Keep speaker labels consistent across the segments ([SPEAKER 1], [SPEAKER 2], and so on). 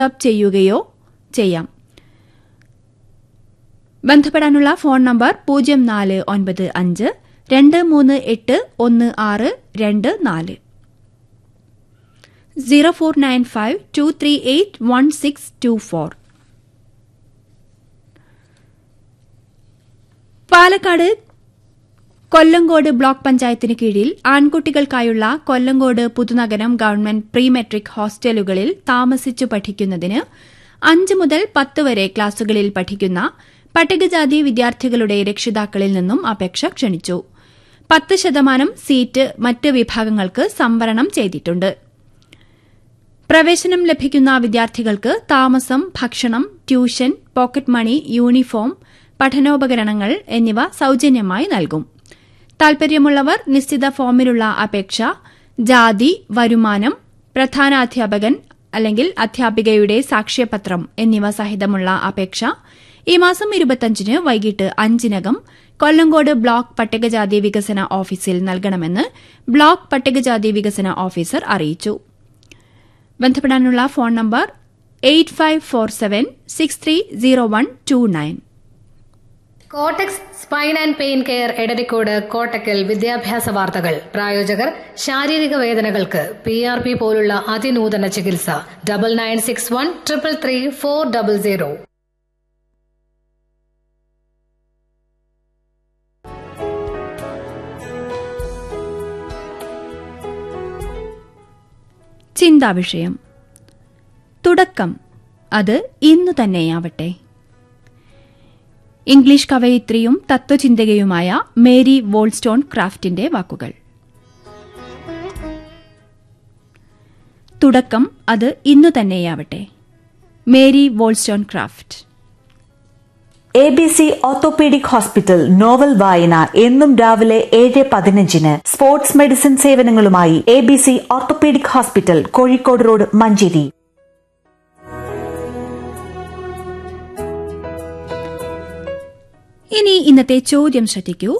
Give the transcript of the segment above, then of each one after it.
[SPEAKER 1] WhatsApp ചെയ്യുകയോ ചെയ്യാം ബന്ധപ്പെടാനുള്ള ഫോൺ നമ്പർ പൂജ്യം നാല് ഒൻപത് അഞ്ച് രണ്ട് മൂന്ന് എട്ട് ഒന്ന് ആറ് രണ്ട് നാല് zero four nine five two three eight one six two four Palakkad Kollengode block പഞ്ചായത്തിന് കീഴിൽ ആൺകുട്ടികൾക്കായുള്ള Kollengode Puthunagaram government pre matric ഹോസ്റ്റലുകളിൽ താമസിച്ചു പഠിക്കുന്നതിന് അഞ്ച് മുതൽ പത്ത് വരെ ക്ലാസുകളിൽ പഠിക്കുന്ന പട്ടികജാതി വിദ്യാർത്ഥികളുടെ രക്ഷിതാക്കളിൽ നിന്നും അപേക്ഷ ക്ഷണിച്ചു പത്ത് ശതമാനം സീറ്റ് മറ്റ് വിഭാഗങ്ങൾക്ക് സംവരണം ചെയ്തിട്ടുണ്ട് പ്രവേശനം ലഭിക്കുന്ന വിദ്യാർത്ഥികൾക്ക് താമസം ഭക്ഷണം ട്യൂഷൻ പോക്കറ്റ് മണി യൂണിഫോം പഠനോപകരണങ്ങൾ എന്നിവ സൌജന്യമായി നൽകും താൽപര്യമുള്ളവർ നിശ്ചിത ഫോമിലുള്ള അപേക്ഷ ജാതി വരുമാനം പ്രധാനാധ്യാപകൻ അല്ലെങ്കിൽ അധ്യാപികയുടെ സാക്ഷ്യപത്രം എന്നിവ സഹിതമുള്ള അപേക്ഷ ഈ മാസം ഇരുപത്തിയഞ്ചിന് വൈകിട്ട് അഞ്ചിനകം കൊല്ലങ്കോട് ബ്ലോക്ക് പട്ടികജാതി വികസന ഓഫീസിൽ നൽകണമെന്ന് ബ്ലോക്ക് പട്ടികജാതി വികസന ഓഫീസർ അറിയിച്ചു ബന്ധപ്പെടാനുള്ള phone number eight five four seven six three zero one two nine
[SPEAKER 2] കോട്ടക്സ് spine and pain care Edarikode Kottakkal വിദ്യാഭ്യാസ വാർത്തകൾ പ്രായോജകർ ശാരീരിക വേദനകൾക്ക് പി ആർ പി പോലുള്ള അതിനൂതന ചികിത്സ double nine six one triple three four double zero
[SPEAKER 1] ചിന്താവിഷയം തുടക്കം അത് ഇന്നു തന്നെയാവട്ടെ ഇംഗ്ലീഷ് കവയിത്രിയും തത്വചിന്തകയുമായ മേരി വോൾസ്റ്റോൺ ക്രാഫ്റ്റിന്റെ വാക്കുകൾ തുടക്കം അത് ഇന്നു തന്നെയാവട്ടെ Mary Wollstonecraft
[SPEAKER 3] A B C orthopaedic hospital novel വായന എന്നും രാവിലെ ഏഴ് പതിനഞ്ചിന് സ്പോർട്സ് മെഡിസിൻ സേവനങ്ങളുമായി A B C orthopaedic hospital Kozhikode road Manjeri
[SPEAKER 1] ഇനി ഇന്നത്തെ ചോദ്യം ശ്രദ്ധിക്കൂ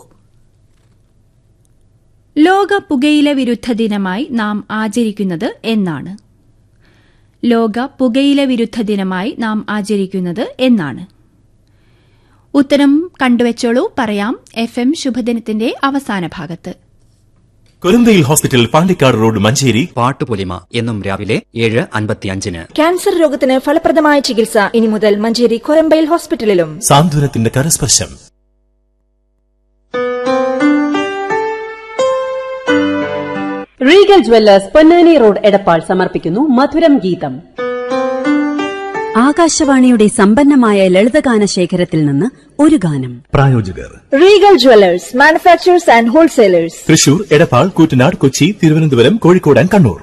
[SPEAKER 1] ലോക പുകയില വിരുദ്ധ ദിനമായി നാം ആചരിക്കുന്നത് എന്നാണ് ലോക പുകയില വിരുദ്ധ ദിനമായി നാം ആചരിക്കുന്നത് എന്നാണ് ഉത്തരം കണ്ടുവച്ചോളൂ പറയാം എഫ് എം ശുഭദിനത്തിന്റെ അവസാന ഭാഗത്ത്
[SPEAKER 4] കുരുന്തയിൽ ഹോസ്പിറ്റൽ പാണ്ടിക്കാട് റോഡ് മഞ്ചേരി
[SPEAKER 5] പാട്ടുപൊലിമ എന്നും രാവിലെ ഏഴ് അൻപത്തിയഞ്ചിന്
[SPEAKER 6] ക്യാൻസർ രോഗത്തിന് ഫലപ്രദമായ ചികിത്സ ഇനി മുതൽ മഞ്ചേരി കൊരമ്പയിൽ ഹോസ്പിറ്റലിലും
[SPEAKER 4] സാന്ത്വനത്തിന്റെ കരസ്പർശം
[SPEAKER 7] Regal jewellers Ponnani road Edappal സമർപ്പിക്കുന്നു മധുരം ഗീതം
[SPEAKER 8] ആകാശവാണിയുടെ സമ്പന്നമായ ലളിതഗാന ശേഖരത്തിൽ നിന്ന് ഒരു ഗാനം
[SPEAKER 4] പ്രായോജകർ
[SPEAKER 6] Regal jewellers manufacturers and wholesalers
[SPEAKER 4] Thrissur Edappal Koottanad Kochi Thiruvananthapuram Kozhikode and Kannur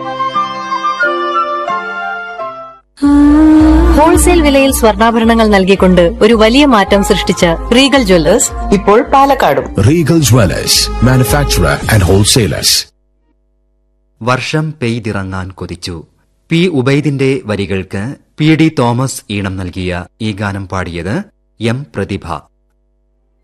[SPEAKER 9] wholesale വിലയിൽ സ്വർണ്ണാഭരണങ്ങൾ നൽകിക്കൊണ്ട് ഒരു വലിയ മാറ്റം സൃഷ്ടിച്ച റീഗൽ ജ്വല്ലേഴ്സ് ഇപ്പോൾ പാലക്കാടും
[SPEAKER 10] Regal Dwellers, manufacturer and wholesalers.
[SPEAKER 5] വർഷം പെയ്തിറങ്ങാൻ കൊതിച്ചു പി ഉബൈദിന്റെ വരികൾക്ക് പി ഡി തോമസ് ഈണം നൽകിയ ഈ ഗാനം പാടിയത് എം പ്രതിഭ